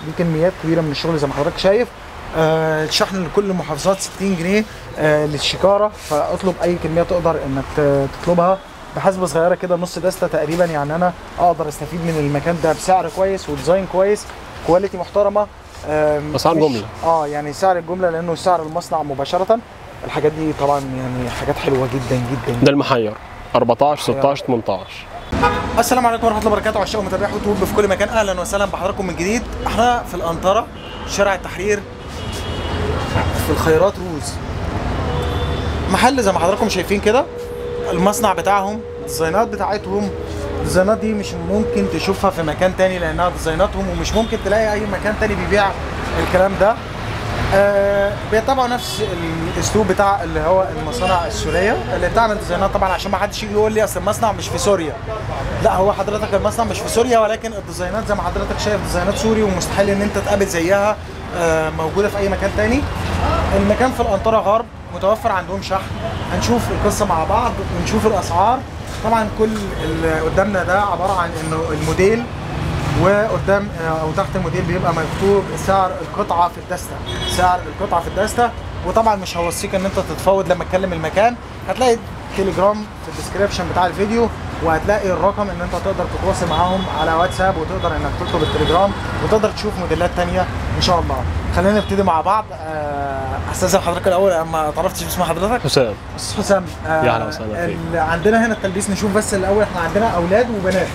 دي كميات كبيره من الشغل زي ما حضرتك شايف آه الشحن لكل المحافظات 60 جنيه آه للشكاره فاطلب اي كميه تقدر انك ت- تطلبها بحسبه صغيره كده نص دسته تقريبا يعني انا اقدر استفيد من المكان ده بسعر كويس وديزاين كويس كواليتي محترمه آه أسعار مش- جملة. اه يعني سعر الجمله لانه سعر المصنع مباشره الحاجات دي طبعا يعني حاجات حلوه جدا جدا ده المحير 14 16 18 السلام عليكم ورحمه الله وبركاته عشاق ومتابعي يوتيوب في كل مكان اهلا وسهلا بحضراتكم من جديد احنا في الانطره شارع التحرير في الخيرات روز محل زي ما حضراتكم شايفين كده المصنع بتاعهم الديزاينات بتاعتهم الديزاينات دي مش ممكن تشوفها في مكان تاني لانها ديزايناتهم ومش ممكن تلاقي اي مكان تاني بيبيع الكلام ده آه بيتبعوا نفس الاسلوب بتاع اللي هو المصانع السوريه اللي بتعمل ديزاينات طبعا عشان ما حدش يجي يقول لي اصل المصنع مش في سوريا لا هو حضرتك المصنع مش في سوريا ولكن الديزاينات زي ما حضرتك شايف ديزاينات سوري ومستحيل ان انت تقابل زيها آه موجوده في اي مكان تاني المكان في الانطره غرب متوفر عندهم شحن هنشوف القصه مع بعض ونشوف الاسعار طبعا كل اللي قدامنا ده عباره عن انه الموديل وقدام او تحت الموديل بيبقى مكتوب سعر القطعه في الدسته سعر القطعه في الدسته وطبعا مش هوصيك ان انت تتفاوض لما تكلم المكان هتلاقي تليجرام في الديسكريبشن بتاع الفيديو وهتلاقي الرقم ان انت تقدر تتواصل معاهم على واتساب وتقدر انك تطلب التليجرام وتقدر تشوف موديلات تانية ان شاء الله خلينا نبتدي مع بعض آه، استاذن حضرتك الاول اما تعرفتش باسم حضرتك حسام استاذ حسام آه، يا أهلا وسهلا فيك. ال- عندنا هنا التلبيس نشوف بس الاول احنا عندنا اولاد وبنات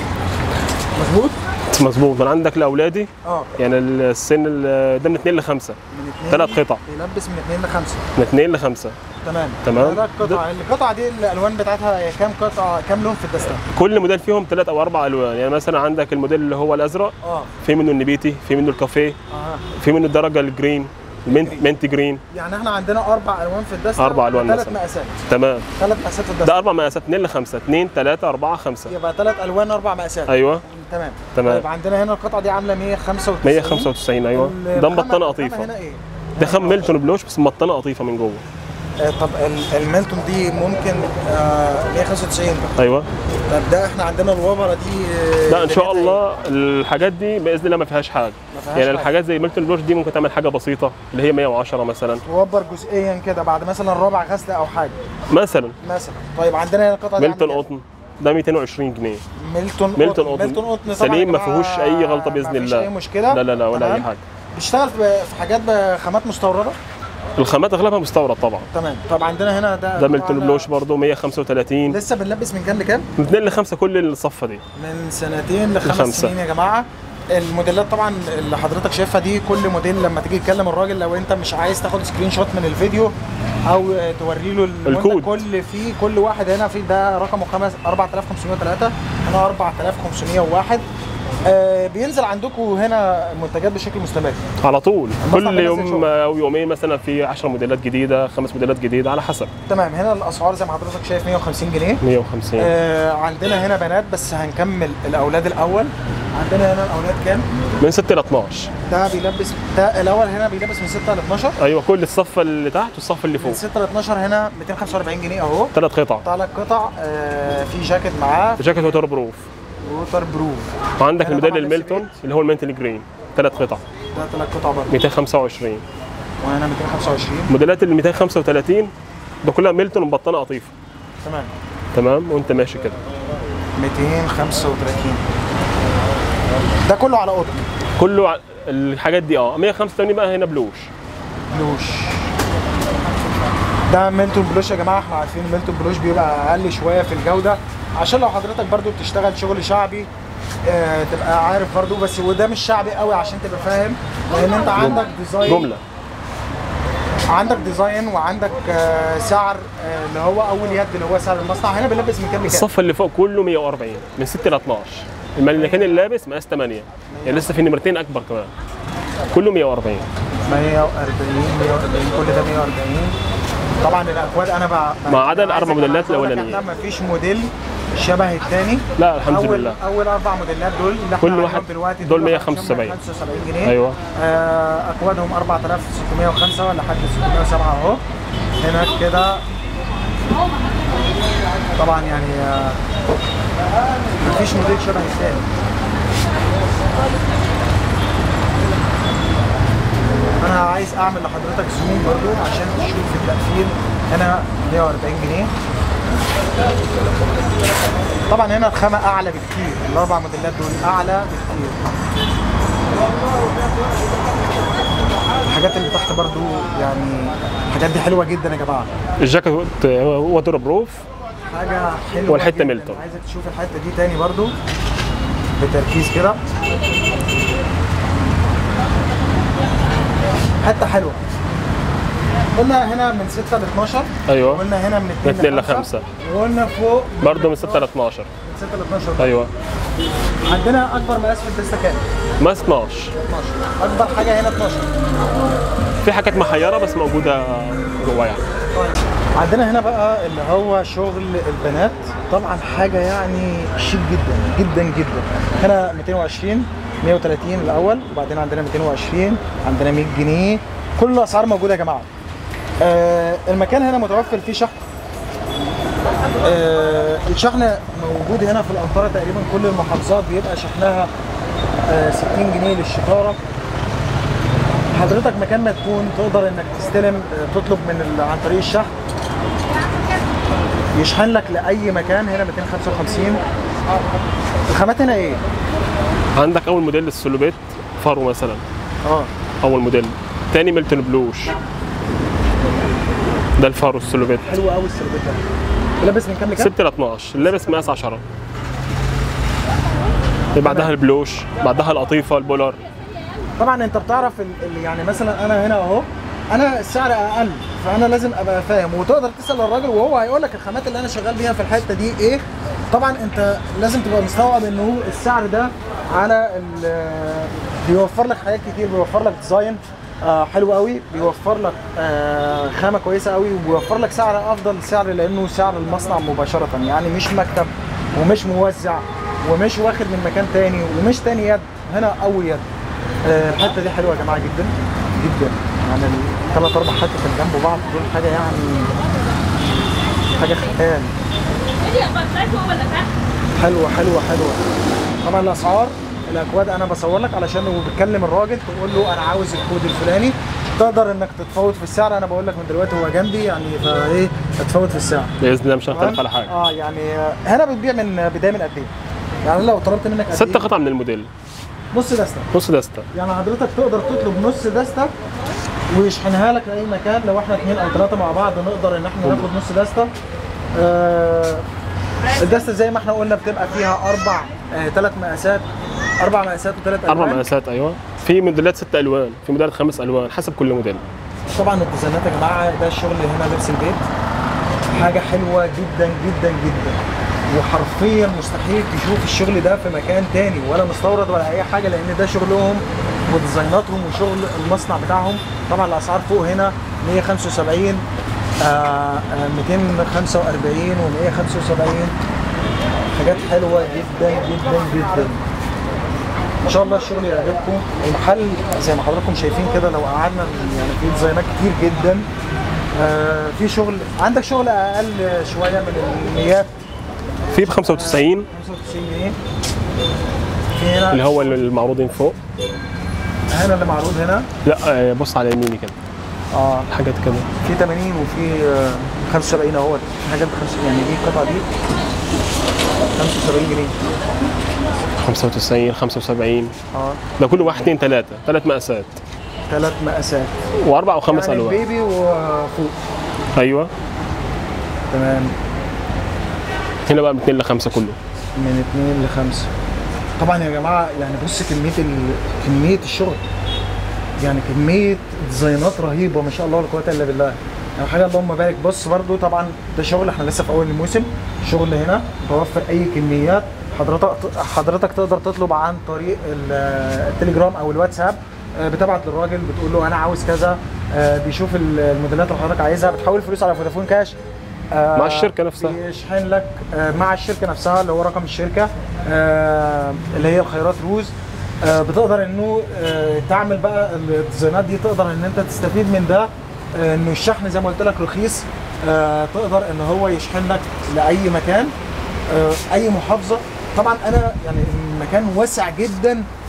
مظبوط مظبوط من عندك لاولادي اه يعني السن ال- ده من 2 ل 5 من اتنين ثلاث قطع يلبس من 2 ل 5 من 2 ل 5 تمام تمام. ثلاث قطع القطعه دي الالوان بتاعتها هي كام قطعه كام لون في الدستة كل موديل فيهم ثلاث او اربع الوان يعني مثلا عندك الموديل اللي هو الازرق اه في منه النبيتي في منه الكافيه اه في منه الدرجه الجرين المنت منت جرين يعني احنا عندنا اربع الوان في الدستة أربع ألوان ثلاث مثلا. مقاسات تمام ثلاث مقاسات في الدستة ده اربع مقاسات 2 ل 5 2 3 4 5 يبقى ثلاث الوان اربع مقاسات ايوه تمام تمام. طيب عندنا هنا القطعه دي عامله 195 195 ايوه ال- ده الخامة- مبطنه الخامة قطيفه هنا ايه؟ ده خام ميلتون بلوش بس مبطنه قطيفه من جوه آه طب ال- الميلتون دي ممكن آه 195 ايوه طب ده احنا عندنا الوبره دي آه، لا ان شاء دنيتها الله الحاجات دي باذن الله ما فيهاش حاجه ما فيهاش يعني حاجة. الحاجات زي ميلتون بلوش دي ممكن تعمل حاجه بسيطه اللي هي 110 مثلا ايه؟ توبر جزئيا كده بعد مثلا ربع غسله او حاجه مثلا مثلا طيب عندنا هنا القطعه دي ميلتون عاملة قطن ده 220 جنيه كام؟ ميلتون ميلتون قطن قطن. ميلتون قطن طبعا سليم، يا ما جماعة فيهوش أي غلطة بإذن ما فيش الله. اي مشكله لا لا لا ولا تمام؟ اي حاجه بيشتغل في في حاجات بخامات مستورده الخامات اغلبها مستورد طبعا تمام طب عندنا هنا ده ده ميلتون طبعاً بلوش برضه 135 لسه بنلبس من كام لكام؟ من 2 ل 5 كل الصفه دي من سنتين لخمس لخمسة. سنين يا جماعه الموديلات طبعا اللي حضرتك شايفها دي كل موديل لما تيجي تكلم الراجل لو انت مش عايز تاخد سكرين شوت من الفيديو او توري له المنتج الكود. كل فيه كل واحد هنا في ده رقمه خمس 4503 هنا 4501 آه بينزل عندكم هنا منتجات بشكل مستمر على طول المصنع كل بينزل يوم شغل. او يومين مثلا في 10 موديلات جديده خمس موديلات جديده على حسب تمام هنا الاسعار زي ما حضرتك شايف 150 جنيه 150 آه عندنا هنا بنات بس هنكمل الاولاد الاول عندنا هنا الاولاد كام؟ من 6 ل 12 ده بيلبس ده الاول هنا بيلبس من 6 ل 12 ايوه كل الصف اللي تحت والصف اللي من فوق 6 ل 12 هنا 245 جنيه اهو ثلاث قطع ثلاث قطع آه في جاكيت معاه جاكيت ووتر بروف ووتر بروف وعندك هنا الموديل طبعاً الميلتون السبيت. اللي هو المنتل جرين ثلاث قطع ده ثلاث قطع برضه 225 وهنا 225 موديلات ال 235 ده كلها ميلتون مبطنه قطيفه تمام تمام وانت ماشي كده 235 ده كله على قطن كله ع- الحاجات دي اه 185 بقى هنا بلوش بلوش ده ميلتون بلوش يا جماعه احنا عارفين ميلتون بلوش بيبقى اقل شويه في الجوده عشان لو حضرتك برضو بتشتغل شغل شعبي آه تبقى عارف برضو بس وده مش شعبي قوي عشان تبقى فاهم لان انت عندك ديزاين جمله عندك ديزاين وعندك آه سعر آه اللي هو اول يد اللي هو سعر المصنع هنا بنلبس من كام لكام الصف اللي فوق كله 140 من 6 ل 12 المكان اللي لابس مقاس 8 يعني لسه في نمرتين اكبر كمان كله 140 140 140 كل ده 140 طبعا الاكواد انا بقى ما عدا الأربع عايزك موديلات أقول لك الأولانية. احنا مفيش موديل شبه الثاني لا الحمد اول لله اول اربع موديلات دول اللي احنا كل عليهم واحد دلوقتي دول واحد 175. 75 جنيه ايوه آه اكوادهم 4605 لحد 607 اهو هناك كده طبعا يعني آه مفيش موديل شبه الثاني انا عايز اعمل لحضرتك زوم برضو عشان تشوف التقفيل هنا 140 جنيه طبعا هنا الخامة اعلى بكتير الاربع موديلات دول اعلى بكتير الحاجات اللي تحت برضو يعني الحاجات دي حلوة جدا يا جماعة الجاكيت ووتر بروف حاجة حلوة والحتة جداً. ميلتون. عايزك تشوف الحتة دي تاني برضو بتركيز كده حتة حلوة قلنا هنا من 6 ل 12 ايوه قلنا هنا من من 2 2 ل 5 وقلنا فوق برضه من 6 ل 12 من 6 ل 12 ايوه عندنا اكبر مقاس في الدستة كام؟ ما 12 12 اكبر حاجة هنا 12 في حاجات محيره بس موجوده جوا يعني طيب عندنا هنا بقى اللي هو شغل البنات طبعا حاجه يعني شيك جدا جدا جدا هنا 220 130 الاول وبعدين عندنا 220 عندنا 100 جنيه كل الاسعار موجوده يا جماعه آه المكان هنا متوفر فيه شحن آه الشحن موجود هنا في الانطره تقريبا كل المحافظات بيبقى شحنها آه 60 جنيه للشكاره حضرتك مكان ما تكون تقدر انك تستلم آه، تطلب من ال- عن طريق الشحن يشحن لك لاي مكان هنا 255 الخامات هنا ايه؟ عندك اول موديل السلوبيت فارو مثلا اه اول موديل تاني ميلتون بلوش ده الفارو السلوبيت حلو قوي السيرفيت ده لابس من كام لكام؟ 6 ل 12 لابس مقاس 10 بعدها البلوش بعدها القطيفه البولار طبعا انت بتعرف ال- ال- يعني مثلا انا هنا اهو انا السعر اقل فانا لازم ابقى فاهم وتقدر تسال الراجل وهو هيقول لك الخامات اللي انا شغال بيها في الحته دي ايه طبعا انت لازم تبقى مستوعب ان هو السعر ده على ال- بيوفر لك حاجات كتير بيوفر لك ديزاين آه حلو قوي بيوفر لك آه خامه كويسه قوي وبيوفر لك سعر افضل سعر لانه سعر المصنع مباشره يعني مش مكتب ومش موزع ومش واخد من مكان تاني ومش تاني يد هنا اول يد آه، الحته دي حلوه يا جماعه جدا جدا يعني الثلاث اربع حتت اللي جنب بعض دول حاجه يعني حاجه خيال حلوه حلوه حلوه طبعا الاسعار الاكواد انا بصور لك علشان لو بتكلم الراجل تقول له انا عاوز الكود الفلاني تقدر انك تتفاوض في السعر انا بقول لك من دلوقتي هو جنبي يعني فايه اتفاوض في السعر باذن الله مش تمام؟ هنختلف على حاجه اه يعني آه، هنا بتبيع من بدايه من قد ايه؟ يعني لو طلبت منك قد ست إيه؟ قطع من الموديل نص دستة نص دستة يعني حضرتك تقدر تطلب نص دستة ويشحنها لك لاي مكان لو احنا اثنين او ثلاثه مع بعض نقدر ان احنا ناخد نص دستة آه الدستة زي ما احنا قلنا بتبقى فيها اربع آه ثلاث مقاسات اربع مقاسات وثلاث اربع الوان مقاسات ايوه في موديلات ست الوان في موديلات خمس الوان حسب كل موديل طبعا الديزاينات يا جماعه ده الشغل اللي هنا لبس البيت حاجه حلوه جدا جدا جدا وحرفيا مستحيل تشوف الشغل ده في مكان تاني ولا مستورد ولا اي حاجه لان ده شغلهم وديزايناتهم وشغل المصنع بتاعهم طبعا الاسعار فوق هنا 175 آه آه 245 و175 حاجات حلوه جدا جدا جدا ان شاء الله الشغل يعجبكم المحل زي ما حضراتكم شايفين كده لو قعدنا يعني في ديزاينات كتير جدا آه في شغل عندك شغل اقل شويه من الميات في ب 95 95 جنيه في هنا اللي هو المعروضين فوق هنا اللي معروض هنا لا آه، بص على يميني كده اه حاجات كده في 80 وفي آه، 75 اهوت في حاجات ب 50 يعني دي القطعه دي 75 جنيه 95 75 اه ده كله واحد اثنين ثلاثة ثلاث مقاسات ثلاث مقاسات واربع او خمس يعني الوان البيبي وفوق ايوه تمام هنا بقى من 2 ل 5 كله من اثنين لخمسة طبعا يا جماعة يعني بص كمية ال... كمية الشغل يعني كمية ديزاينات رهيبة ما شاء الله ولا قوة الا بالله يعني حاجة اللهم بارك بص برضو طبعا ده شغل احنا لسه في اول الموسم شغل هنا متوفر اي كميات حضرتك حضرتك تقدر تطلب عن طريق ال- التليجرام او الواتساب آه، بتبعت للراجل بتقول له انا عاوز كذا آه، بيشوف ال- الموديلات اللي حضرتك عايزها بتحول فلوس على فودافون كاش آه، مع الشركة نفسها. بيشحن لك آه، مع الشركه نفسها اللي هو رقم الشركه آه، اللي هي الخيرات روز آه، بتقدر انه آه، تعمل بقى الديزاينات دي تقدر ان انت تستفيد من ده آه، انه الشحن زي ما قلت لك رخيص آه، تقدر ان هو يشحن لك لاي مكان آه، اي محافظه طبعا انا يعني المكان واسع جدا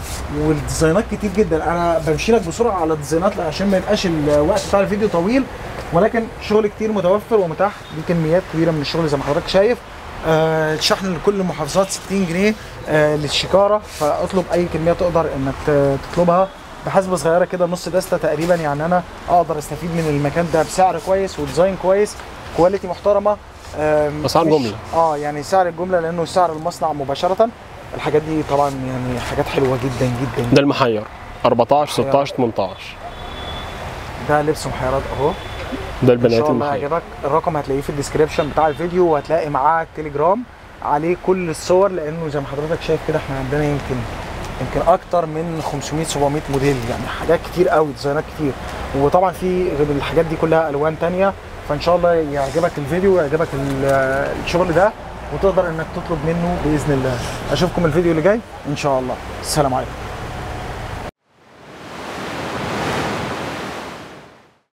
والديزاينات كتير جدا انا بمشي لك بسرعه على الديزاينات عشان ما يبقاش الوقت بتاع الفيديو طويل ولكن شغل كتير متوفر ومتاح دي كميات كبيره من الشغل زي ما حضرتك شايف آه شحن لكل المحافظات 60 جنيه آه للشكاره فاطلب اي كميه تقدر انك ت- تطلبها بحسبه صغيره كده نص دسته تقريبا يعني انا اقدر استفيد من المكان ده بسعر كويس وديزاين كويس كواليتي محترمه آم، أسعار مش- جملة. اه يعني سعر الجمله لانه سعر المصنع مباشره الحاجات دي طبعا يعني حاجات حلوه جدا جدا ده المحير 14 16 18 ده لبس محيرات اهو ده ان البنات شاء الله المحير يعجبك الرقم هتلاقيه في الديسكريبشن بتاع الفيديو وهتلاقي معاه التليجرام عليه كل الصور لانه زي ما حضرتك شايف كده احنا عندنا يمكن يمكن اكتر من 500 700 موديل يعني حاجات كتير قوي ديزاينات كتير وطبعا في غير الحاجات دي كلها الوان تانية فان شاء الله يعجبك الفيديو ويعجبك ال- الشغل ده وتقدر انك تطلب منه باذن الله اشوفكم الفيديو اللي جاي ان شاء الله السلام عليكم